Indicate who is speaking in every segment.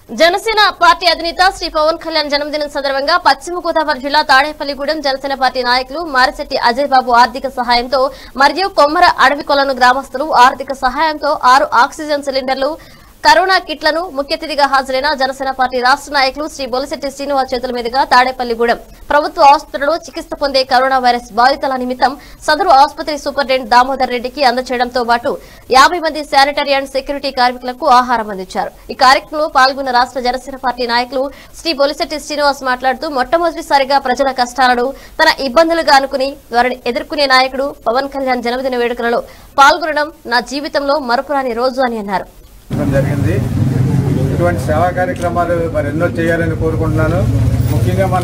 Speaker 1: Janasena party అధినేత శ్రీ పవన్ కళ్యాణ్ జన్మదినం సందర్భంగా పశ్చిమ గోదావరి జిల్లా తాడేపల్లిగూడెం జనసేన పార్టీ నాయకులు మారిశెట్టి అజయ్ బాబు ఆర్థిక సహాయంతో మరియు కొమ్మర అడవి కొలను గ్రామస్తులు ఆర్థిక సహాయంతో ఆరు ఆక్సిజన్ సిలిండర్లు కరోనా కిట్లను ముఖ్య అతిథిగా హాజరైన జనసేన పార్టీ రాష్ట్ర నాయకులు శ్రీ బొలిశెట్టి శ్రీనివాస్ చేతుల మీదుగా తాడేపల్లిగూడెం ప్రభుత్వ ఆసుపత్రిలో చికిత్స పొందే కరోనా వైరస్ బాధితుల నిమిత్తం సదరు ఆసుపత్రి సూపరింటెండెంట్ దామోదర్ రెడ్డికి అందచేయడంతో పాటు యాభై మంది శానిటరీ అండ్ సెక్యూరిటీ కార్మికులకు ఆహారం అందించారు ఈ కార్యక్రమంలో పాల్గొన్న రాష్ట్ర జనసేన పార్టీ నాయకులు శ్రీ బొలిశెట్టి శ్రీనివాస్ మాట్లాడుతూ మొట్టమొదటిసారిగా ప్రజల కష్టాలను తన ఇబ్బందులుగా అనుకుని వారిని ఎదుర్కొనే నాయకుడు పవన్ కళ్యాణ్ జన్మదిన వేడుకలలో పాల్గొనడం నా జీవితంలో మరపురాని రోజు అని అన్నారు
Speaker 2: చేయడం జరిగింది ఇటువంటి సేవా కార్యక్రమాలు మరి ఎన్నో చేయాలని కోరుకుంటున్నాను ముఖ్యంగా మన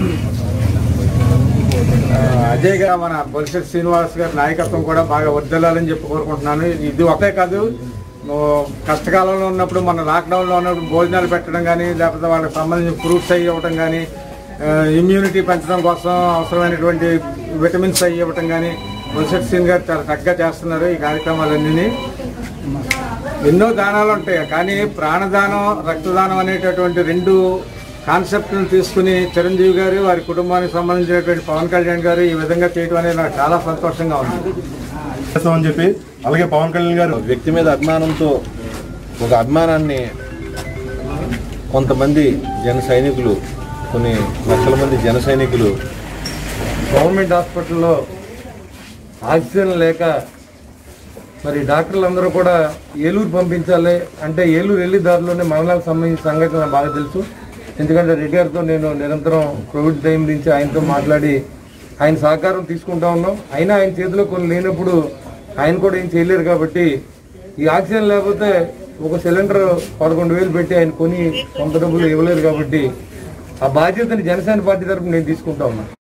Speaker 2: ఆ, అజయ్ గారు మన బొలిశెట్టి శ్రీనివాస్ గారి నాయకత్వం కూడా బాగా వర్దిల్లాలని చెప్పి కోరుకుంటున్నాను ఇది ఒకటే కాదు ఓ, కష్టకాలంలో ఉన్నప్పుడు మన లాక్డౌన్లో ఉన్నప్పుడు భోజనాలు పెట్టడం కానీ లేకపోతే వాళ్ళకి సంబంధించిన ఫ్రూట్స్ అవి ఇవ్వటం కానీ ఇమ్యూనిటీ పెంచడం కోసం అవసరమైనటువంటి విటమిన్స్ అవి ఇవ్వటం కానీ బొలిశెట్టి శ్రీని గారు చాలా చక్కగా చేస్తున్నారు ఈ కార్యక్రమాలన్నీ ఎన్నో దానాలు ఉంటాయి కానీ ప్రాణదానం రక్తదానం అనేటటువంటి రెండు కాన్సెప్ట్లను తీసుకుని చిరంజీవి గారు వారి కుటుంబానికి సంబంధించినటువంటి పవన్ కళ్యాణ్ గారు ఈ విధంగా చేయడం అనేది నాకు చాలా సంతోషంగా ఉంది
Speaker 3: చేస్తామని చెప్పి అలాగే పవన్ కళ్యాణ్ గారు
Speaker 4: వ్యక్తి మీద అభిమానంతో ఒక అభిమానాన్ని కొంతమంది జన సైనికులు కొన్ని లక్షల మంది జన సైనికులు
Speaker 2: గవర్నమెంట్ హాస్పిటల్లో ఆక్సిజన్ లేక మరి డాక్టర్లు అందరూ కూడా ఏలూరు పంపించాలి అంటే ఏలూరు వెళ్ళి దారిలోనే మరణాలకు సంబంధించిన సంఘటన నాకు బాగా తెలుసు ఎందుకంటే రెడ్డి గారితో నేను నిరంతరం కోవిడ్ టైం నుంచి ఆయనతో మాట్లాడి ఆయన సహకారం తీసుకుంటా ఉన్నాం అయినా ఆయన చేతిలో కొన్ని లేనప్పుడు ఆయన కూడా ఏం చేయలేరు కాబట్టి ఈ ఆక్సిజన్ లేకపోతే ఒక సిలిండర్ పదకొండు వేలు పెట్టి ఆయన కొని సొంత డబ్బులు ఇవ్వలేరు కాబట్టి ఆ బాధ్యతని జనసేన పార్టీ తరఫున నేను తీసుకుంటా ఉన్నాను